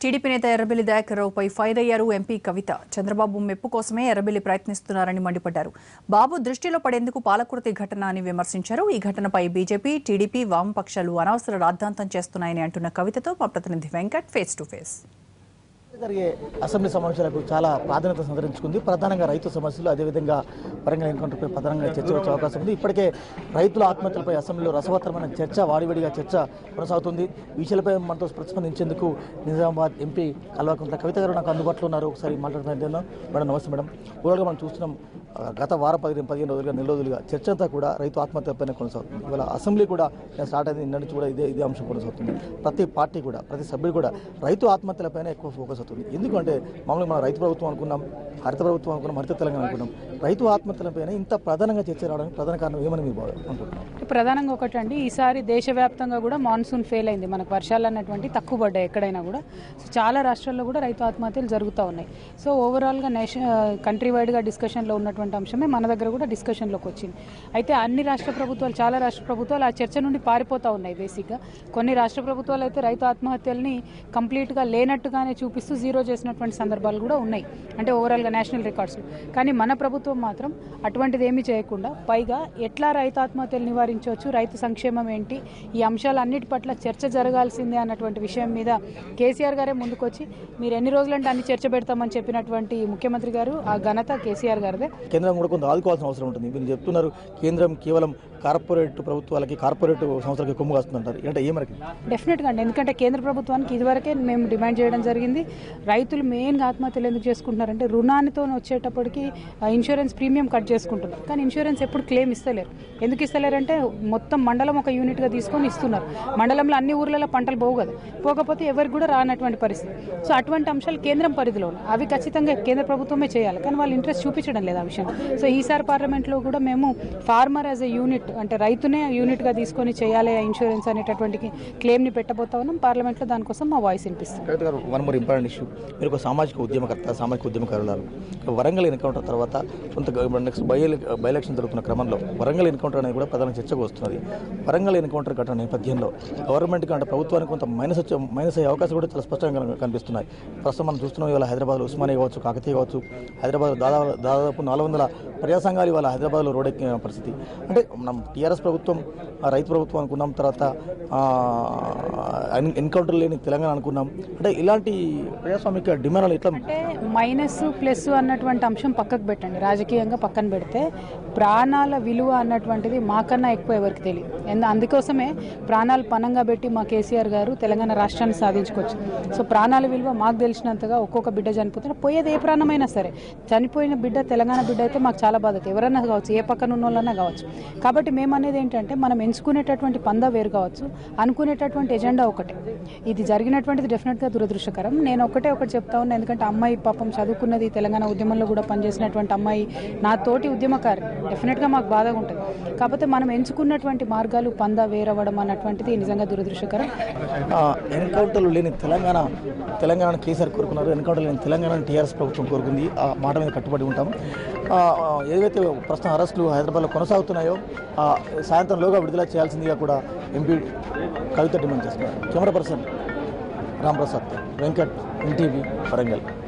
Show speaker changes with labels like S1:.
S1: TDP నేత ఎర్రబెల్లి దయాకర్రావుపై fire అయ్యారు ఎంపీ కవిత చంద్రబాబు మెప్పు కోసమే ఎర్రబెల్లి ప్రయత్నిస్తున్నారని మండిపడ్డారు బాబు దృష్టిలో పడేందుకు పాలకుర్తి ఘటన అని విమర్శించారు ఈ ఘటనపై బీజేపీ టీడీపీ వామపక్షాలు అనవసర రాద్ధాంతం చేస్తున్నాయని అంటున్న కవితతో మా ప్రతినిధి వెంకట్ ఫేస్ టు ఫేస్
S2: జరిగే అసెంబ్లీ సమావేశాలకు చాలా ప్రాధాన్యత సంతరించుకుంది ప్రధానంగా రైతు సమస్యలు అదేవిధంగా వరంగల్ ఎన్కౌంటర్పై ప్రధానంగా చర్చ వచ్చే అవకాశం ఉంది ఇప్పటికే రైతుల ఆత్మహత్యలపై అసెంబ్లీలో రసవత్తరమైన చర్చ వాడివేడిగా చర్చ కొనసాగుతుంది ఈ విషయాలపై మనతో ప్రతిస్పందించేందుకు నిజామాబాద్ ఎంపీ కల్వకుంట్ల కవిత గారు నాకు అందుబాటులో ఉన్నారు ఒకసారి మాట్లాడుతున్నా మేడం నమస్తే మేడం ఓవరాల్గా మనం చూస్తున్నాం ఆ, గత వారం పదిహేను పదిహేను రోజులుగా నెల రోజులుగా చర్చ అంతా కూడా రైతు ఆత్మహత్యపైన కొనసాగుతుంది ఇవాళ అసెంబ్లీ కూడా స్టార్ట్ అయింది నిన్న నుంచి కూడా ఇదే ఇదే అంశం కొనసాగుతుంది ప్రతి పార్టీ కూడా ప్రతి సభ్యుడు కూడా రైతు ఆత్మహత్యలపైన ఎక్కువ ఫోకస్ అవుతుంది ఎందుకంటే మామూలుగా మనం రైతు ప్రభుత్వం అనుకున్నాం హరిత ప్రభుత్వం అనుకున్నాం హరిత తెలంగాణ అనుకున్నాం రైతు ఆత్మహత్యలపైన ఇంత ప్రధానంగా చర్చ రావడానికి ప్రధాన కారణం ఏమని మీరు భావ- అనుకుంటున్నారు
S3: ప్రధానంగా ఒకటండి ఈసారి దేశవ్యాప్తంగా కూడా మాన్సూన్ ఫెయిల్ అయింది మనకు వర్షాలు అన్నటువంటి తక్కువ పడ్డాయి ఎక్కడైనా కూడా సో చాలా రాష్ట్రాల్లో కూడా రైతు ఆత్మహత్యలు జరుగుతూ ఉన్నాయి సో ఓవరాల్గా నేషన్ కంట్రీ వైడ్గా డిస్కషన్లో ఉన్నటువంటి అంశమే మన దగ్గర కూడా డిస్కషన్లోకి వచ్చింది అయితే అన్ని రాష్ట్ర ప్రభుత్వాలు చాలా రాష్ట్ర ప్రభుత్వాలు ఆ చర్చ నుండి పారిపోతూ ఉన్నాయి బేసిక్గా కొన్ని రాష్ట్ర ప్రభుత్వాలు అయితే రైతు ఆత్మహత్యల్ని కంప్లీట్గా లేనట్టుగానే చూపిస్తూ జీరో చేసినటువంటి సందర్భాలు కూడా ఉన్నాయి అంటే ఓవరాల్గా నేషనల్ రికార్డ్స్ కానీ మన ప్రభుత్వం మాత్రం అటువంటిది ఏమీ చేయకుండా పైగా ఎట్లా రైతు ఆత్మహత్యలు నివారించవచ్చు రైతు సంక్షేమం ఏంటి ఈ అంశాలన్నిటి పట్ల చర్చ జరగాల్సిందే అన్నటువంటి విషయం మీద కేసీఆర్ గారే ముందుకొచ్చి మీరు ఎన్ని రోజులంటే అన్ని చర్చ పెడతామని చెప్పినటువంటి ముఖ్యమంత్రి గారు ఆ ఘనత కేసీఆర్ గారిదే
S2: కేంద్రం కూడా కొంత ఆదుకోవాల్సిన అవసరం ఉంటుంది మీరు చెప్తున్నారు కేంద్రం కేవలం కార్పొరేట్ ప్రభుత్వాలకి కార్పొరేట్ సంస్థలకి కొమ్ము కాస్తుందంటారు అంటే ఏమరకి
S3: డెఫినెట్గా అండి ఎందుకంటే కేంద్ర ప్రభుత్వానికి ఇదివరకే మేము డిమాండ్ చేయడం జరిగింది రైతులు మెయిన్గా ఆత్మహత్యలు ఎందుకు చేసుకుంటున్నారంటే రుణానితో వచ్చేటప్పటికి ఆ ఇన్సూరెన్స్ ప్రీమియం కట్ చేసుకుంటున్నారు కానీ ఇన్సూరెన్స్ ఎప్పుడు క్లెయిమ్ ఇస్తలేరు ఎందుకు ఇస్తలేరంటే మొత్తం మండలం ఒక యూనిట్గా తీసుకొని ఇస్తున్నారు మండలంలో అన్ని ఊర్లలో పంటలు పోవు కదా పోకపోతే ఎవరికి కూడా రానటువంటి పరిస్థితి సో అటువంటి అంశాలు కేంద్రం పరిధిలో ఉన్నాయి అవి ఖచ్చితంగా కేంద్ర ప్రభుత్వమే చేయాలి కానీ వాళ్ళు ఇంట్రెస్ట్ చూపించడం లేదు ఆ విషయం సో ఈసారి పార్లమెంట్లో కూడా మేము ఫార్మర్ యాజ్ ఎ యూనిట్ అంటే రైతునే యూనిట్గా తీసుకొని చేయాలి ఆ ఇన్సూరెన్స్ అనేటటువంటి క్లెయిమ్ని పెట్టబోతా ఉన్నాం పార్లమెంట్లో దానికోసం మా వాయిస్ వినిపిస్తాం
S2: కవిత గారు వన్ మోర్ ఇంపార్టెంట్ ఇష్యూ మీరు ఒక సామాజిక ఉద్యమకర్త సామాజిక ఉద్యమకారులారు వరంగల్ ఎన్కౌంటర్ తర్వాత కొంత నెక్స్ట్ బై బై ఎలక్షన్ జరుగుతున్న క్రమంలో వరంగల్ ఎన్కౌంటర్ అనేది కూడా ప్రధాన చర్చకు వస్తున్నది వరంగల్ ఎన్కౌంటర్ ఘటన నేపథ్యంలో గవర్నమెంట్కి అంటే ప్రభుత్వానికి కొంత మైనస్ వచ్చే మైనస్ అయ్యే అవకాశాలు కూడా చాలా స్పష్టంగా కన- కనిపిస్తున్నాయి ప్రస్తుతం మనం చూస్తున్నాం ఇవాళ హైదరాబాద్లో ఉస్మానియా కావచ్చు కాకతీయ కావచ్చు హైదరాబాద్ దాదాపు దాదాపు నాలుగు వందల ప్రజా సంఘాలు ఇవాళ హైదరాబాద్లో రోడ్డెక్కిన పరిస్థితి అంటే మనం టీఆర్ఎస్ ప్రభుత్వం ఆ రైతు ప్రభుత్వం అనుకున్నాం తర్వాత ఎన్- ఎన్కౌంటర్ లేని తెలంగాణ అనుకున్నాం అంటే ఇలాంటి ప్రజాస్వామిక డిమాండ్లు ఎట్లా
S3: అంటే మైనస్ ప్లస్ అన్నటువంటి అంశం పక్కకు పెట్టండి రాజకీయంగా పక్కన పెడితే ప్రాణాల విలువ అన్నటువంటిది మాకన్నా ఎక్కువ ఎవరికి తెలియదు ఎందు అందుకోసమే ప్రాణాలు పనంగా పెట్టి మా కేసీఆర్ గారు తెలంగాణ రాష్ట్రాన్ని సాధించుకోవచ్చు సో ప్రాణాల విలువ మాకు తెలిసినంతగా ఒక్కొక్క బిడ్డ చనిపోతే పోయేది ఏ ప్రాణమైనా సరే చనిపోయిన బిడ్డ తెలంగాణ బిడ్డ అయితే మాకు చాలా బాధ ఎవరన్నా కావచ్చు ఏ పక్కన ఉన్న వాళ్ళన్నా కావచ్చు కాబట్టి మేము అనేది ఏంటంటే మనం ఎంచుకునేటటువంటి పంద వేరు కావచ్చు అనుకునేటటువంటి ఎజెండా ఒకటే ఇది జరిగినటువంటిది డెఫినెట్గా దురదృష్టకరం నేను ఒకటే ఒకటి చెప్తా ఉన్నా ఎందుకంటే అమ్మాయి పాపం చదువుకున్నది తెలంగాణ ఉద్యమంలో కూడా పనిచేసినటువంటి అమ్మాయి నా తోటి ఉద్యమకారి డెఫినెట్గా మాకు బాధగా ఉంటుంది కాకపోతే మనం ఎంచుకున్నటువంటి మార్గాలు పంద వేరవ్వడం అన్నటువంటిది నిజంగా దురదృష్టకరం
S2: ఆ, ఎన్కౌంటర్లు లేని తెలంగాణ తెలంగాణ కేసీఆర్ కోరుకున్నారు ఎన్కౌంటర్ లేని తెలంగాణ టీఆర్ఎస్ ప్రభుత్వం కోరుకుంది ఆ మాట మీద కట్టుబడి ఉంటాం ఆ, ఆ, ఏవైతే ప్రస్తుతం అరెస్టులు హైదరాబాద్లో కొనసాగుతున్నాయో ఆ, సాయంత్రంలోగా విడుదల చేయాల్సిందిగా కూడా ఎంపీ కవిత డిమాండ్ చేస్తున్నారు camera person Ram Prasad Venkat NTV Warangal